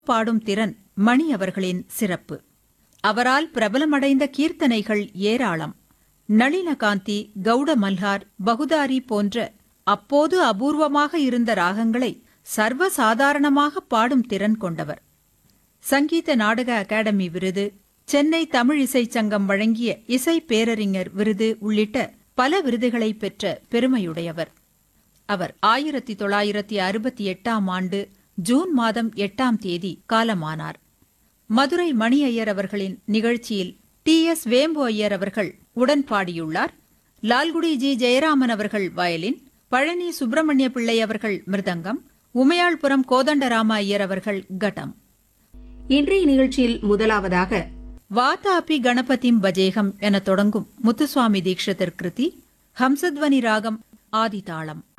பாடும் திறன் மணி அவர்களின் சிறப்பு அவரால் பிரபலமடைந்த கீர்த்தனைகள் ஏராளம் நளினகாந்தி கௌட மல்ஹார் பகுதாரி போன்ற அப்போது அபூர்வமாக இருந்த ராகங்களை சர்வசாதாரணமாக பாடும் திறன் கொண்டவர் சங்கீத நாடக அகாடமி விருது சென்னை தமிழ் இசைச் சங்கம் வழங்கிய இசை பேரறிஞர் விருது உள்ளிட்ட பல விருதுகளை பெற்ற பெருமையுடையவர் அவர் ஆயிரத்தி தொள்ளாயிரத்தி அறுபத்தி எட்டாம் ஆண்டு ஜூன் மாதம் எட்டாம் தேதி காலமானார் மதுரை மணி ஐயர் அவர்களின் நிகழ்ச்சியில் டி எஸ் வேம்பு ஐயர் அவர்கள் உடன் பாடியுள்ளார் லால்குடி ஜி ஜெயராமன் அவர்கள் வயலின் பழனி சுப்பிரமணிய பிள்ளை அவர்கள் மிருதங்கம் உமையாள்புரம் கோதண்டராம ஐயர் அவர்கள் கடம் இன்றைய நிகழ்ச்சியில் முதலாவதாக வாதாபி கணபதிம் பஜேகம் என தொடங்கும் முத்துசுவாமி தீக்ஷிதர் கிருதி ஹம்சத்வனி ராகம் ஆதிதாளம்